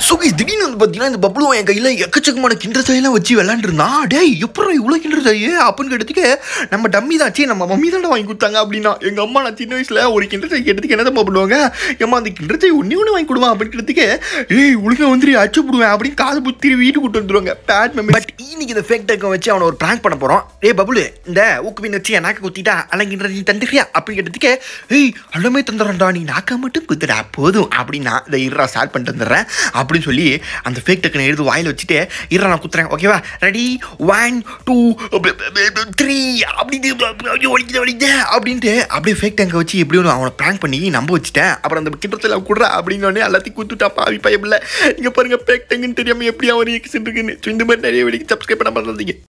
so திடீர்னு வந்து பார்த்தீங்கன்னா இந்த பப்ளு என் கையில் எக்கச்சக்கமான கிண்டர் சாயெல்லாம் வச்சு விளாண்டுருந்தான் டேய் எப்பறம் இவ்வளோ கிண்டர் சாய் அப்படின்னு கேட்டதுக்கு நம்ம டம்மி தான் சே நம்ம மம்மி தானே வாங்கி கொடுத்தாங்க அப்படின்னா எங்கள் அம்மா நான் சின்ன வயசில் ஒரு கிண்டர் சாய் கேட்டதுக்கு என்ன தான் பண்ணுவாங்க ஏம்மா அந்த கிண்டர் சாய் ஒன்றே ஒன்று வாங்கி கொடுமா அப்படின்னு கேட்டதுக்கு ஏய் ஒழுங்கா வந்துரு அச்சு போடுவேன் அப்படின்னு காது புத்தி வீட்டுக்கு கூட்டு வந்துருவாங்க பேட் மெமரி பட் இன்னைக்கு இந்த ஃபேக் டேக்கை வச்சு அவனை ஒரு ப்ராங்க் பண்ண போகிறோம் ஏய் பபுலு இந்த ஊக்கு மீன் வச்சு என் நாக்கு குத்திட்டா அலங்கின்ற நீ தந்துக்கிறியா அப்படின்னு கேட்டதுக்கு ஏய் எல்லாமே தந்துடுறேன்டா நீ நாக்கா மட்டும் குத்துடா போதும் அப்படின்னா இந்த இருறா ஸ்டார்ட் பண்ணிட்டு வந்துடுறேன் அப்படின்னு சொல்லி அந்த ஃபேக் டக்குன்னு எடுத்து வாயில் வச்சுட்டு இருறா நான் குத்துறேன் ஓகேவா ரெடி ஒன் டூ த்ரீ அப்படின்னு ஐயோ, வலிக்குது வலிக்குது அப்படின்ட்டு அப்படியே ஃபேக் டேங்கை வச்சு எப்படியோ நான் அவனை ப்ராங்க் பண்ணி நம்ப வச்சுட்டேன் அப்புறம் அந்த கிட்டத்தில் குடுறா அப்படின்னு உடனே எல்லாத்தையும் குத்துட்டா பாவி பயமில்ல இங்கே பாருங்க ஃபேக் டேங்குன்னு தெரியாமல் எப்படி அவன் ரியாக்ஷன் இருக்குன்னு So, இந்த மாதிரி நிறைய வீடியோக்கு சப்ஸ்கிரைப் பண்ண பண்ணுறீங்க